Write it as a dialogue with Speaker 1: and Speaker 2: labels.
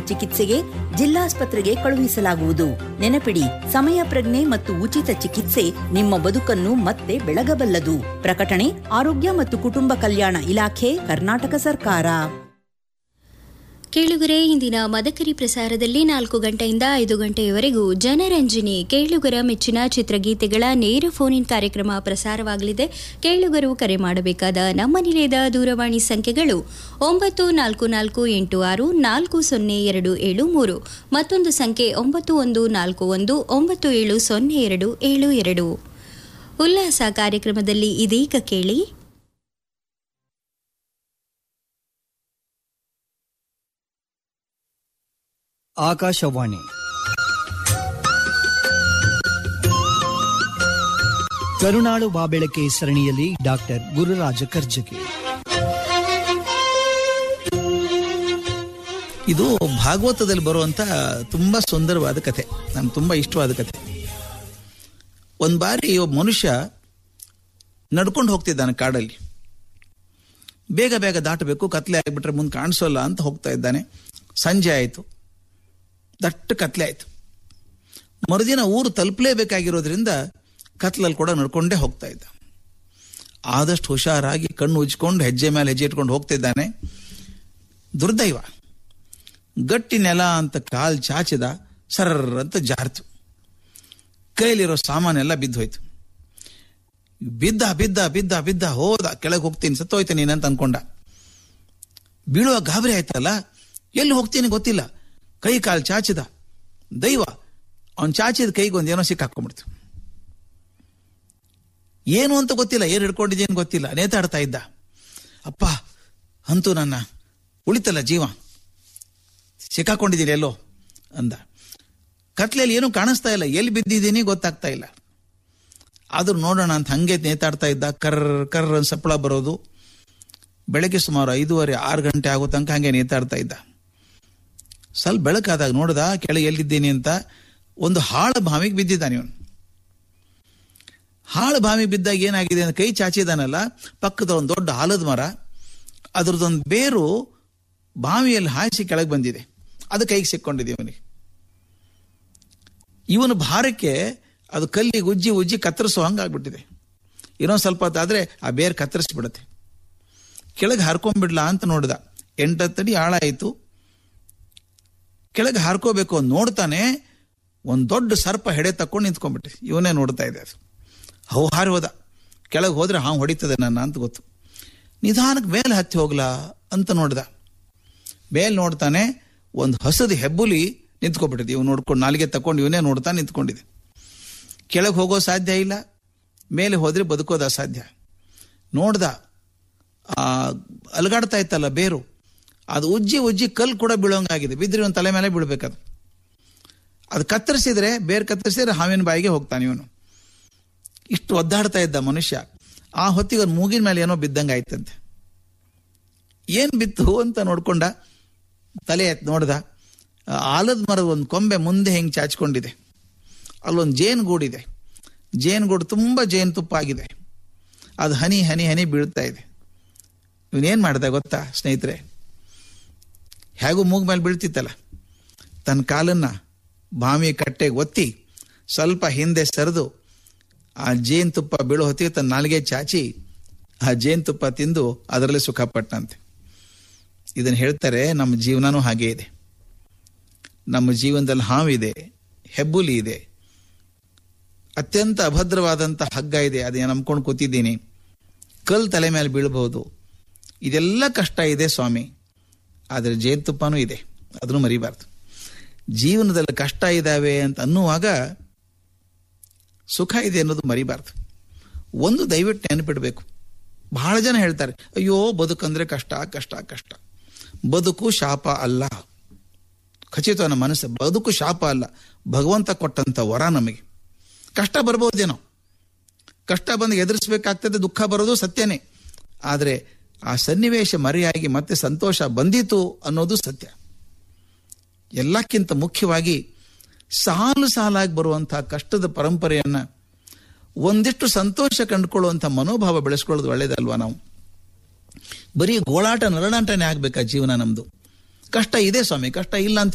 Speaker 1: ಚಿಕಿತ್ಸೆಗೆ ಜಿಲ್ಲಾಸ್ಪತ್ರೆಗೆ ಕಳುಹಿಸಲಾಗುವುದು ನೆನಪಿಡಿ ಸಮಯ ಪ್ರಜ್ಞೆ ಮತ್ತು ಉಚಿತ ಚಿಕಿತ್ಸೆ ನಿಮ್ಮ ಬದುಕನ್ನು ಮತ್ತೆ ಬೆಳಗಬಲ್ಲದು ಪ್ರಕಟಣೆ ಆರೋಗ್ಯ ಮತ್ತು ಕುಟುಂಬ ಕಲ್ಯಾಣ ಇಲಾಖೆ ಕರ್ನಾಟಕ ಸರ್ಕಾರ
Speaker 2: ಕೇಳುಗರೆ ಇಂದಿನ ಮದಕರಿ ಪ್ರಸಾರದಲ್ಲಿ ನಾಲ್ಕು ಗಂಟೆಯಿಂದ ಐದು ಗಂಟೆಯವರೆಗೂ ಜನರಂಜನಿ ಕೇಳುಗರ ಮೆಚ್ಚಿನ ಚಿತ್ರಗೀತೆಗಳ ನೇರ ಫೋನ್ ಇನ್ ಕಾರ್ಯಕ್ರಮ ಪ್ರಸಾರವಾಗಲಿದೆ ಕೇಳುಗರು ಕರೆ ಮಾಡಬೇಕಾದ ನಮ್ಮ ನಿಲಯದ ದೂರವಾಣಿ ಸಂಖ್ಯೆಗಳು ಒಂಬತ್ತು ನಾಲ್ಕು ನಾಲ್ಕು ಎಂಟು ಆರು ನಾಲ್ಕು ಸೊನ್ನೆ ಎರಡು ಏಳು ಮೂರು ಮತ್ತೊಂದು ಸಂಖ್ಯೆ ಒಂಬತ್ತು ಒಂದು ನಾಲ್ಕು ಒಂದು ಒಂಬತ್ತು ಏಳು ಸೊನ್ನೆ ಎರಡು ಏಳು ಎರಡು ಉಲ್ಲಾಸ ಕಾರ್ಯಕ್ರಮದಲ್ಲಿ ಇದೀಗ ಕೇಳಿ
Speaker 3: ಆಕಾಶವಾಣಿ ಕರುನಾಡು ಬಾಬೆಳಕೆ ಸರಣಿಯಲ್ಲಿ ಡಾಕ್ಟರ್ ಗುರುರಾಜ ಕರ್ಜಗಿ
Speaker 4: ಇದು ಭಾಗವತದಲ್ಲಿ ಬರುವಂತ ತುಂಬಾ ಸುಂದರವಾದ ಕಥೆ ನನ್ಗೆ ತುಂಬಾ ಇಷ್ಟವಾದ ಕಥೆ ಒಂದ್ ಬಾರಿ ಒಬ್ಬ ಮನುಷ್ಯ ನಡ್ಕೊಂಡು ಹೋಗ್ತಿದ್ದಾನೆ ಕಾಡಲ್ಲಿ ಬೇಗ ಬೇಗ ದಾಟಬೇಕು ಕತ್ಲೆ ಆಗ್ಬಿಟ್ರೆ ಮುಂದೆ ಕಾಣಿಸೋಲ್ಲ ಅಂತ ಹೋಗ್ತಾ ಇದ್ದಾನೆ ಸಂಜೆ ಆಯಿತು ದಟ್ಟ ಕತ್ಲೆ ಆಯಿತು ಮರುದಿನ ಊರು ತಲುಪಲೇಬೇಕಾಗಿರೋದ್ರಿಂದ ಕತ್ಲಲ್ಲಿ ಕೂಡ ನಡ್ಕೊಂಡೇ ಹೋಗ್ತಾ ಇದ್ದ ಆದಷ್ಟು ಹುಷಾರಾಗಿ ಕಣ್ಣು ಉಜ್ಕೊಂಡು ಹೆಜ್ಜೆ ಮೇಲೆ ಹೆಜ್ಜೆ ಇಟ್ಕೊಂಡು ಹೋಗ್ತಿದ್ದಾನೆ ದುರ್ದೈವ ಗಟ್ಟಿ ನೆಲ ಅಂತ ಕಾಲ್ ಚಾಚಿದ ಸರ್ರ ಅಂತ ಜಾರ್ತು ಕೈಲಿರೋ ಸಾಮಾನೆಲ್ಲ ಬಿದ್ದು ಹೋಯ್ತು ಬಿದ್ದ ಬಿದ್ದ ಬಿದ್ದ ಬಿದ್ದ ಹೋದ ಕೆಳಗೆ ಹೋಗ್ತೀನಿ ಸತ್ತೋಯ್ತೀನಿ ಅಂತ ಅನ್ಕೊಂಡ ಬೀಳುವ ಗಾಬರಿ ಆಯ್ತಲ್ಲ ಎಲ್ಲಿ ಹೋಗ್ತೀನಿ ಗೊತ್ತಿಲ್ಲ ಕೈ ಕಾಲು ಚಾಚಿದ ದೈವ ಅವನ್ ಚಾಚಿದ ಕೈಗೆ ಒಂದೇನೋ ಸಿಕ್ಕಾಕೊಂಡ್ಬಿಡ್ತು ಏನು ಅಂತ ಗೊತ್ತಿಲ್ಲ ಏನ್ ಹಿಡ್ಕೊಂಡಿದ್ದೇನು ಗೊತ್ತಿಲ್ಲ ನೇತಾಡ್ತಾ ಇದ್ದ ಅಪ್ಪ ಅಂತೂ ನನ್ನ ಉಳಿತಲ್ಲ ಜೀವ ಸಿಕ್ಕಾಕೊಂಡಿದ್ದೀನಿ ಎಲ್ಲೋ ಅಂದ ಕತ್ಲೆಯಲ್ಲಿ ಏನೂ ಕಾಣಿಸ್ತಾ ಇಲ್ಲ ಎಲ್ಲಿ ಬಿದ್ದಿದ್ದೀನಿ ಗೊತ್ತಾಗ್ತಾ ಇಲ್ಲ ಆದ್ರೂ ನೋಡೋಣ ಅಂತ ಹಂಗೆ ನೇತಾಡ್ತಾ ಇದ್ದ ಕರ್ ಕರ್ ಅಂತ ಸಪ್ಪಳ ಬರೋದು ಬೆಳಗ್ಗೆ ಸುಮಾರು ಐದೂವರೆ ಆರು ಗಂಟೆ ಆಗೋ ತನಕ ಹಂಗೆ ನೇತಾಡ್ತಾ ಇದ್ದ ಸ್ವಲ್ಪ ಬೆಳಕಾದಾಗ ನೋಡ್ದ ಕೆಳಗೆ ಎಲ್ಲಿದ್ದೀನಿ ಅಂತ ಒಂದು ಹಾಳ ಬಾವಿಗೆ ಬಿದ್ದಿದ್ದಾನೆ ಇವನು ಹಾಳು ಬಾವಿ ಬಿದ್ದಾಗ ಏನಾಗಿದೆ ಅಂತ ಕೈ ಚಾಚಿದಾನಲ್ಲ ಪಕ್ಕದ ಒಂದು ದೊಡ್ಡ ಆಲದ ಮರ ಅದ್ರದ್ದೊಂದು ಬೇರು ಬಾವಿಯಲ್ಲಿ ಹಾಯಿಸಿ ಕೆಳಗೆ ಬಂದಿದೆ ಅದು ಕೈಗೆ ಸಿಕ್ಕೊಂಡಿದೆ ಇವನಿಗೆ ಇವನ ಭಾರಕ್ಕೆ ಅದು ಕಲ್ಲಿಗೆ ಉಜ್ಜಿ ಉಜ್ಜಿ ಕತ್ತರಿಸೋ ಹಂಗಾಗ್ಬಿಟ್ಟಿದೆ ಇನ್ನೊಂದು ಸ್ವಲ್ಪ ಹೊತ್ತಾದ್ರೆ ಆ ಬೇರ್ ಕತ್ತರಿಸ್ಬಿಡುತ್ತೆ ಕೆಳಗೆ ಹಾರ್ಕೊಂಡ್ಬಿಡ್ಲಾ ಅಂತ ನೋಡ್ದ ಎಂಟತ್ತಡಿ ಆಳ ಆಯಿತು ಕೆಳಗೆ ಹಾರ್ಕೋಬೇಕು ಅಂತ ನೋಡ್ತಾನೆ ಒಂದು ದೊಡ್ಡ ಸರ್ಪ ಹೆಡೆ ತಕೊಂಡು ನಿಂತ್ಕೊಂಡ್ಬಿಟ್ಟೆ ಇವನೇ ನೋಡ್ತಾ ಇದೆ ಅದು ಹೌ ಹಾರಿ ಹೋದ ಕೆಳಗೆ ಹೋದ್ರೆ ಹಾವು ಹೊಡಿತದೆ ನನ್ನ ಅಂತ ಗೊತ್ತು ನಿಧಾನಕ್ಕೆ ಮೇಲೆ ಹತ್ತಿ ಹೋಗ್ಲಾ ಅಂತ ನೋಡ್ದ ಮೇಲ್ ನೋಡ್ತಾನೆ ಒಂದು ಹಸದ ಹೆಬ್ಬುಲಿ ನಿಂತ್ಕೊಂಡ್ಬಿಟ್ಟಿದೆ ಇವ್ ನೋಡ್ಕೊಂಡು ನಾಲಿಗೆ ತಕೊಂಡು ಇವನೇ ನೋಡ್ತಾ ನಿಂತ್ಕೊಂಡಿದೆ ಕೆಳಗೆ ಹೋಗೋ ಸಾಧ್ಯ ಇಲ್ಲ ಮೇಲೆ ಹೋದ್ರೆ ಬದುಕೋದು ಅಸಾಧ್ಯ ನೋಡ್ದ ಆ ಅಲಗಾಡ್ತಾ ಇತ್ತಲ್ಲ ಬೇರು ಅದು ಉಜ್ಜಿ ಉಜ್ಜಿ ಕಲ್ಲು ಕೂಡ ಬೀಳೋಂಗಾಗಿದೆ ಬಿದ್ದರೆ ಇವನ್ ತಲೆ ಮೇಲೆ ಬೀಳ್ಬೇಕದು ಅದು ಕತ್ತರಿಸಿದ್ರೆ ಬೇರೆ ಕತ್ತರಿಸಿದ್ರೆ ಹಾವಿನ ಬಾಯಿಗೆ ಹೋಗ್ತಾನೆ ಇವನು ಇಷ್ಟು ಒದ್ದಾಡ್ತಾ ಇದ್ದ ಮನುಷ್ಯ ಆ ಹೊತ್ತಿಗೆ ಒಂದು ಮೂಗಿನ ಮೇಲೆ ಏನೋ ಬಿದ್ದಂಗೆ ಆಯ್ತಂತೆ ಏನ್ ಬಿತ್ತು ಅಂತ ನೋಡ್ಕೊಂಡ ತಲೆ ಎತ್ ನೋಡ್ದ ಆಲದ ಮರದ ಒಂದು ಕೊಂಬೆ ಮುಂದೆ ಹೆಂಗೆ ಚಾಚ್ಕೊಂಡಿದೆ ಅಲ್ಲೊಂದು ಜೇನು ಗೂಡಿದೆ ಜೇನು ಗೂಡು ತುಂಬ ಜೇನು ತುಪ್ಪ ಆಗಿದೆ ಅದು ಹನಿ ಹನಿ ಹನಿ ಬೀಳ್ತಾ ಇದೆ ಇವನೇನ್ ಮಾಡ್ದ ಗೊತ್ತಾ ಸ್ನೇಹಿತರೆ ಹೇಗೂ ಮೂಗ್ ಮೇಲೆ ಬೀಳ್ತಿತ್ತಲ್ಲ ತನ್ನ ಕಾಲನ್ನ ಬಾವಿ ಕಟ್ಟೆಗೆ ಒತ್ತಿ ಸ್ವಲ್ಪ ಹಿಂದೆ ಸರಿದು ಆ ಜೇನುತುಪ್ಪ ಬೀಳೋ ಹೊತ್ತಿಗೆ ತನ್ನ ನಾಲಿಗೆ ಚಾಚಿ ಆ ಜೇನುತುಪ್ಪ ತಿಂದು ಅದರಲ್ಲೇ ಸುಖ ಪಟ್ಟಂತೆ ಇದನ್ನು ಹೇಳ್ತಾರೆ ನಮ್ಮ ಜೀವನನೂ ಹಾಗೇ ಇದೆ ನಮ್ಮ ಜೀವನದಲ್ಲಿ ಹಾವಿದೆ ಹೆಬ್ಬುಲಿ ಇದೆ ಅತ್ಯಂತ ಅಭದ್ರವಾದಂಥ ಹಗ್ಗ ಇದೆ ಅದನ್ನ ನಂಬ್ಕೊಂಡು ಕೂತಿದ್ದೀನಿ ಕಲ್ ತಲೆ ಮೇಲೆ ಬೀಳಬಹುದು ಇದೆಲ್ಲ ಕಷ್ಟ ಇದೆ ಸ್ವಾಮಿ ಆದರೆ ಜೇನುತುಪ್ಪನೂ ಇದೆ ಅದನ್ನು ಮರಿಬಾರ್ದು ಜೀವನದಲ್ಲಿ ಕಷ್ಟ ಇದ್ದಾವೆ ಅಂತ ಅನ್ನುವಾಗ ಸುಖ ಇದೆ ಅನ್ನೋದು ಮರಿಬಾರ್ದು ಒಂದು ದಯವಿಟ್ಟು ನೆನಪಿಡಬೇಕು ಬಹಳ ಜನ ಹೇಳ್ತಾರೆ ಅಯ್ಯೋ ಬದುಕಂದ್ರೆ ಕಷ್ಟ ಕಷ್ಟ ಕಷ್ಟ ಬದುಕು ಶಾಪ ಅಲ್ಲ ಖಚಿತ ನಮ್ಮ ಮನಸ್ಸು ಬದುಕು ಶಾಪ ಅಲ್ಲ ಭಗವಂತ ಕೊಟ್ಟಂತ ವರ ನಮಗೆ ಕಷ್ಟ ಬರ್ಬೋದೇನೋ ಕಷ್ಟ ಬಂದು ಎದುರಿಸ್ಬೇಕಾಗ್ತದೆ ದುಃಖ ಬರೋದು ಸತ್ಯನೇ ಆದರೆ ಆ ಸನ್ನಿವೇಶ ಮರೆಯಾಗಿ ಮತ್ತೆ ಸಂತೋಷ ಬಂದಿತು ಅನ್ನೋದು ಸತ್ಯ ಎಲ್ಲಕ್ಕಿಂತ ಮುಖ್ಯವಾಗಿ ಸಾಲು ಸಾಲಾಗಿ ಬರುವಂತಹ ಕಷ್ಟದ ಪರಂಪರೆಯನ್ನ ಒಂದಿಷ್ಟು ಸಂತೋಷ ಕಂಡುಕೊಳ್ಳುವಂಥ ಮನೋಭಾವ ಬೆಳೆಸ್ಕೊಳ್ಳೋದು ಒಳ್ಳೇದಲ್ವಾ ನಾವು ಬರೀ ಗೋಳಾಟ ನರಳಾಟನೇ ಆಗ್ಬೇಕಾ ಜೀವನ ನಮ್ದು ಕಷ್ಟ ಇದೆ ಸ್ವಾಮಿ ಕಷ್ಟ ಇಲ್ಲ ಅಂತ